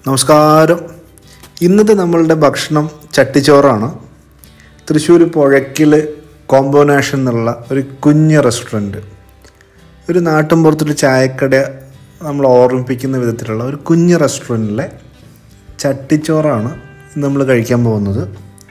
നമസ്കാരം ഇന്നത്തെ നമ്മളുടെ ഭക്ഷണം ചട്ടിച്ചോറാണ് തൃശ്ശൂർ പുഴയ്ക്കൽ കോമ്പോനേഷൻ എന്നുള്ള ഒരു കുഞ്ഞ് റെസ്റ്റോറൻറ്റ് ഒരു നാട്ടിൻപുറത്തൊരു ചായക്കട നമ്മൾ ഓർമ്മിപ്പിക്കുന്ന വിധത്തിലുള്ള ഒരു കുഞ്ഞ് റെസ്റ്റോറൻറ്റിലെ ചട്ടിച്ചോറാണ് ഇന്ന് നമ്മൾ കഴിക്കാൻ പോകുന്നത്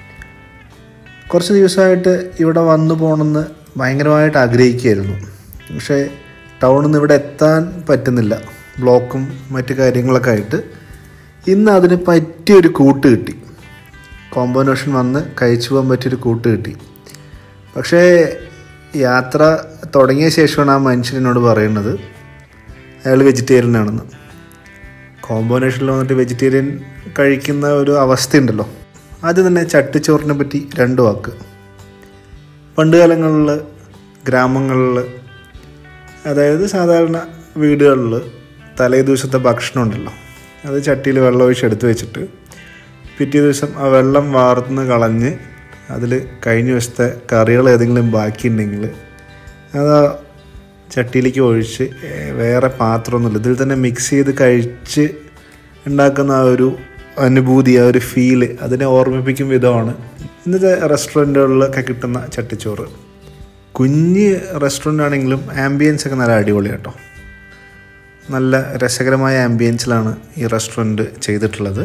കുറച്ച് ദിവസമായിട്ട് ഇവിടെ വന്നു പോകണമെന്ന് ഭയങ്കരമായിട്ട് ആഗ്രഹിക്കുകയായിരുന്നു പക്ഷേ ടൗണിൽ നിന്ന് ഇവിടെ എത്താൻ പറ്റുന്നില്ല ബ്ലോക്കും മറ്റു കാര്യങ്ങളൊക്കെ ആയിട്ട് ഇന്ന് അതിന് പറ്റിയൊരു കൂട്ട് കിട്ടി കോമ്പോനേഷൻ വന്ന് കഴിച്ചു പോകാൻ പറ്റിയൊരു കൂട്ട് കിട്ടി പക്ഷേ യാത്ര തുടങ്ങിയ ശേഷമാണ് ആ മനുഷ്യൻ എന്നോട് പറയുന്നത് അയാൾ വെജിറ്റേറിയൻ ആണെന്ന് കോമ്പോനേഷനിൽ വന്നിട്ട് വെജിറ്റേറിയൻ കഴിക്കുന്ന ഒരു അവസ്ഥയുണ്ടല്ലോ ആദ്യം തന്നെ ചട്ടിച്ചോറിനെ പറ്റി രണ്ട് വാക്ക് പണ്ട് കാലങ്ങളിൽ ഗ്രാമങ്ങളിൽ അതായത് സാധാരണ വീടുകളിൽ തലേ ദിവസത്തെ ഭക്ഷണം ഉണ്ടല്ലോ അത് ചട്ടിയിൽ വെള്ളം ഒഴിച്ച് എടുത്ത് വെച്ചിട്ട് പിറ്റേ ദിവസം ആ വെള്ളം വാർന്ന് കളഞ്ഞ് അതിൽ കഴിഞ്ഞ ദിവസത്തെ കറികൾ ഏതെങ്കിലും ബാക്കിയുണ്ടെങ്കിൽ അത് ആ ചട്ടിയിലേക്ക് ഒഴിച്ച് ഏർ, വേറെ പാത്രമൊന്നുമില്ല ഇതിൽ തന്നെ മിക്സ് ചെയ്ത് കഴിച്ച് ഉണ്ടാക്കുന്ന ആ ഒരു അനുഭൂതി ആ ഒരു ഫീല് അതിനെ ഓർമ്മിപ്പിക്കും വിധമാണ് ഇന്നത്തെ റെസ്റ്റോറൻറ്റുകളിലൊക്കെ കിട്ടുന്ന ചട്ടിച്ചോറ് കുഞ്ഞ് റെസ്റ്റോറൻ്റ് ആണെങ്കിലും ആംബിയൻസ് ഒക്കെ നല്ല അടിപൊളി കേട്ടോ നല്ല രസകരമായ ആംബിയൻസിലാണ് ഈ റെസ്റ്റോറൻറ്റ് ചെയ്തിട്ടുള്ളത്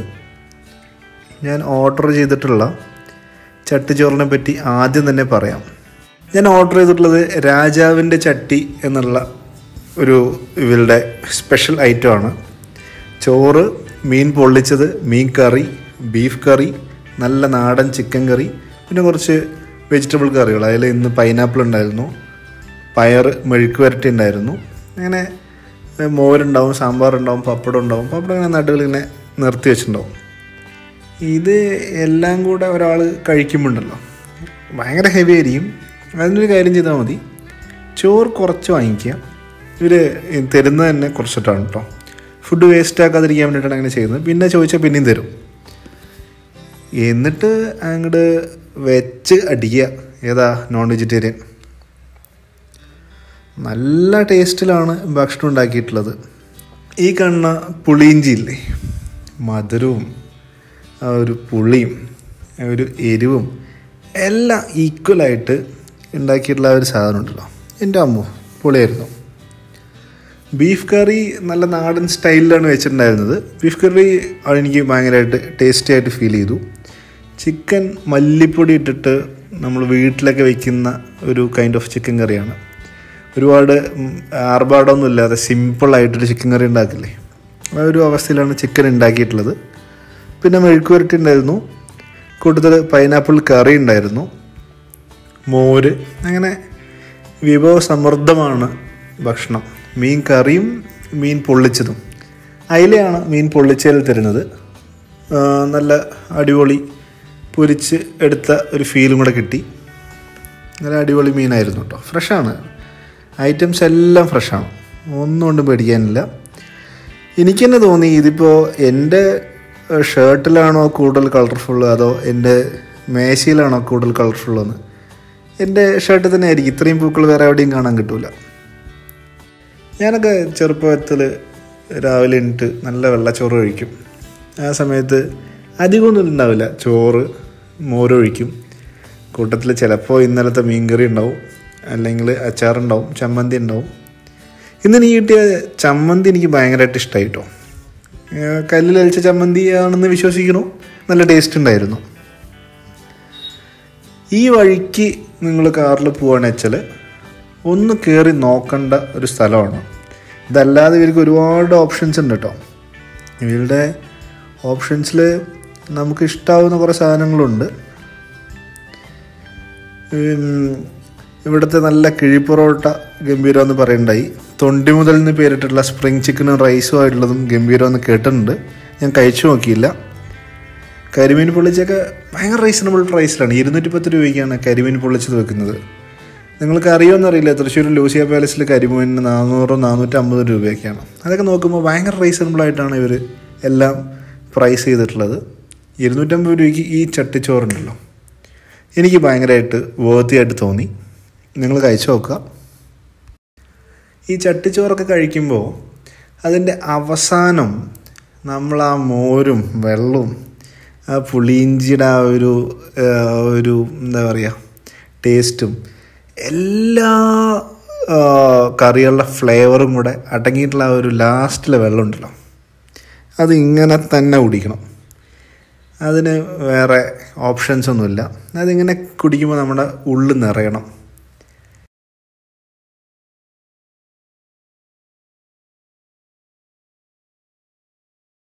ഞാൻ ഓർഡർ ചെയ്തിട്ടുള്ള ചട്ടിച്ചോറിനെ പറ്റി ആദ്യം തന്നെ പറയാം ഞാൻ ഓർഡർ ചെയ്തിട്ടുള്ളത് രാജാവിൻ്റെ ചട്ടി എന്നുള്ള ഒരു ഇവരുടെ സ്പെഷ്യൽ ഐറ്റമാണ് ചോറ് മീൻ പൊള്ളിച്ചത് മീൻ കറി ബീഫ് കറി നല്ല നാടൻ ചിക്കൻ കറി പിന്നെ കുറച്ച് വെജിറ്റബിൾ കറികൾ അതിൽ ഇന്ന് പൈനാപ്പിൾ ഉണ്ടായിരുന്നു പയർ മെഴുക്ക് വരട്ടി ഉണ്ടായിരുന്നു അങ്ങനെ ഏഹ്, മോരുണ്ടാവും സാമ്പാറുണ്ടാവും പപ്പടം ഉണ്ടാവും പപ്പടം ഇങ്ങനെ നടുവിൽ ഇങ്ങനെ നിർത്തി വെച്ചിട്ടുണ്ടാവും ഇത് എല്ലാം കൂടെ ഒരാൾ കഴിക്കുമ്പോണ്ടല്ലോ ഭയങ്കര ഹെവി ആയിരിക്കും അതിനൊരു കാര്യം ചെയ്താൽ മതി ചോറ് കുറച്ച് വാങ്ങിക്കുക ഇവർ തരുന്നത് തന്നെ കുറച്ചിട്ടാണ് കേട്ടോ ഫുഡ് വേസ്റ്റ് ആക്കാതിരിക്കാൻ വേണ്ടിയിട്ടാണ് അങ്ങനെ ചെയ്യുന്നത് പിന്നെ ചോദിച്ചാൽ പിന്നെയും തരും എന്നിട്ട് അങ്ങോട്ട് വെച്ച് അടിക്കുക ഏതാ നോൺ വെജിറ്റേറിയൻ നല്ല ടേസ്റ്റിലാണ് ഭക്ഷണം ഉണ്ടാക്കിയിട്ടുള്ളത് ഈ കാണുന്ന പുളിയിഞ്ചി ഇല്ലേ മധുരവും ആ ഒരു പുളിയും ആ ഒരു എരിവും എല്ലാം ഈക്വലായിട്ട് ഉണ്ടാക്കിയിട്ടുള്ള ആ ഒരു സാധനം ഉണ്ടല്ലോ എൻ്റെ അമ്മു പൊളിയായിരുന്നു ബീഫ് കറി നല്ല നാടൻ സ്റ്റൈലിലാണ് വെച്ചിട്ടുണ്ടായിരുന്നത് ബീഫ് കറി ആണ് എനിക്ക് ഭയങ്കരമായിട്ട് ടേസ്റ്റി ആയിട്ട് ഫീൽ ചെയ്തു ചിക്കൻ മല്ലിപ്പൊടി ഇട്ടിട്ട് നമ്മൾ വീട്ടിലൊക്കെ വെക്കുന്ന ഒരു കൈൻഡ് ഓഫ് ചിക്കൻ കറിയാണ് ഒരുപാട് ഉം, ആർഭാടമൊന്നും ഇല്ലാതെ സിമ്പിളായിട്ടൊരു ചിക്കൻ കറി ഉണ്ടാക്കില്ലേ ആ ഒരു അവസ്ഥയിലാണ് ചിക്കൻ ഉണ്ടാക്കിയിട്ടുള്ളത് പിന്നെ മെഴുക്ക് വരട്ടി ഉണ്ടായിരുന്നു കൂട്ടത്തിൽ പൈനാപ്പിൾ കറി ഉണ്ടായിരുന്നു മോര് അങ്ങനെ വിഭവസമൃദ്ധമാണ് ഭക്ഷണം മീൻ കറിയും മീൻ പൊള്ളിച്ചതും അയിലയാണ് മീൻ പൊള്ളിച്ചതിൽ തരുന്നത് ആ, നല്ല അടിപൊളി പൊരിച്ച് എടുത്ത ഒരു ഫീലും കൂടെ കിട്ടി നല്ല അടിപൊളി മീനായിരുന്നു കേട്ടോ ഫ്രഷാണ് ഐറ്റംസ് എല്ലാം ഫ്രഷാണ് ഒന്നും കൊണ്ടും പേടിക്കാനില്ല എനിക്ക് തന്നെ തോന്നി ഇതിപ്പോൾ എൻ്റെ ഷർട്ടിലാണോ കൂടുതൽ കളർഫുൾ അതോ എൻ്റെ മേശയിലാണോ കൂടുതൽ കളർഫുൾ എന്ന് എൻ്റെ ഷർട്ട് തന്നെ ആയിരിക്കും ഇത്രയും പൂക്കൾ വേറെ എവിടെയും കാണാൻ കിട്ടൂല ഞാനൊക്കെ ചെറുപ്പത്തിൽ രാവിലെ എണീറ്റ് നല്ല വെള്ളച്ചോറ് കഴിക്കും ആ സമയത്ത് അധികമൊന്നും ഉണ്ടാവില്ല ചോറ് മോരൊഴിക്കും കൂട്ടത്തിൽ ചിലപ്പോൾ ഇന്നലത്തെ മീൻകറി ഉണ്ടാവും അല്ലെങ്കിൽ അച്ചാറുണ്ടാവും ചമ്മന്തി ഉണ്ടാവും ഇന്ന് എനിക്ക് കിട്ടിയ ചമ്മന്തി എനിക്ക് ഭയങ്കരമായിട്ട് ഇഷ്ടമായി കേട്ടോ കല്ലിൽ അലിച്ച ചമ്മന്തി ആണെന്ന് വിശ്വസിക്കണു നല്ല ടേസ്റ്റ് ഉണ്ടായിരുന്നു ഈ വഴിക്ക് നിങ്ങൾ കാറിൽ പോവുകയാണെന്ന് വെച്ചാൽ ഒന്ന് കയറി നോക്കേണ്ട ഒരു സ്ഥലമാണ് ഇതല്ലാതെ ഇവർക്ക് ഒരുപാട് ഓപ്ഷൻസ് ഉണ്ട് കേട്ടോ ഇവരുടെ ഓപ്ഷൻസിൽ നമുക്ക് ഇഷ്ടാവുന്ന കുറേ സാധനങ്ങളുണ്ട് ഉം, ഇവിടുത്തെ നല്ല കിഴിപ്പൊറോട്ട ഗംഭീരം എന്ന് പറയുണ്ടായി തൊണ്ടി മുതൽ എന്ന് പേരിട്ടുള്ള സ്പ്രിങ് ചിക്കനും റൈസും ആയിട്ടുള്ളതും ഗംഭീരം എന്ന് കേട്ടിട്ടുണ്ട് ഞാൻ കഴിച്ചു നോക്കിയില്ല കരിമീൻ പൊള്ളിച്ചൊക്കെ ഭയങ്കര റീസണബിൾ പ്രൈസിലാണ് ഇരുന്നൂറ്റി പത്ത് രൂപയ്ക്കാണ് കരിമീൻ പൊള്ളിച്ചത് വെക്കുന്നത് നിങ്ങൾക്ക് അറിയുമെന്നറിയില്ല തൃശ്ശൂർ ലൂസിയ പാലസിൽ കരിമീനിന് നാനൂറോ നാനൂറ്റമ്പത് രൂപയൊക്കെയാണ് അതൊക്കെ നോക്കുമ്പോൾ ഭയങ്കര റീസണബിൾ ആയിട്ടാണ് ഇവർ എല്ലാം പ്രൈസ് ചെയ്തിട്ടുള്ളത് ഇരുന്നൂറ്റമ്പത് രൂപയ്ക്ക് ഈ ചട്ടിച്ചോറുണ്ടല്ലോ എനിക്ക് ഭയങ്കരമായിട്ട് വേർത്തിയായിട്ട് തോന്നി നിങ്ങൾ കഴിച്ചു നോക്കുക ഈ ചട്ടിച്ചോറൊക്കെ കഴിക്കുമ്പോൾ അതിൻ്റെ അവസാനം നമ്മൾ ആ മോരും വെള്ളവും ആ പുളിയിഞ്ചിയുടെ ആ ഒരു ആ, ഒരു എന്താ പറയുക ടേസ്റ്റും എല്ലാ ആ, കറികളുടെ ഫ്ലേവറും കൂടെ അടങ്ങിയിട്ടുള്ള ആ ഒരു ലാസ്റ്റിലെ വെള്ളം ഉണ്ടല്ലോ അത് ഇങ്ങനെ തന്നെ കുടിക്കണം അതിന് വേറെ ഓപ്ഷൻസ് ഒന്നുമില്ല അതിങ്ങനെ കുടിക്കുമ്പോൾ നമ്മുടെ ഉള്ളിൽ നിറയണം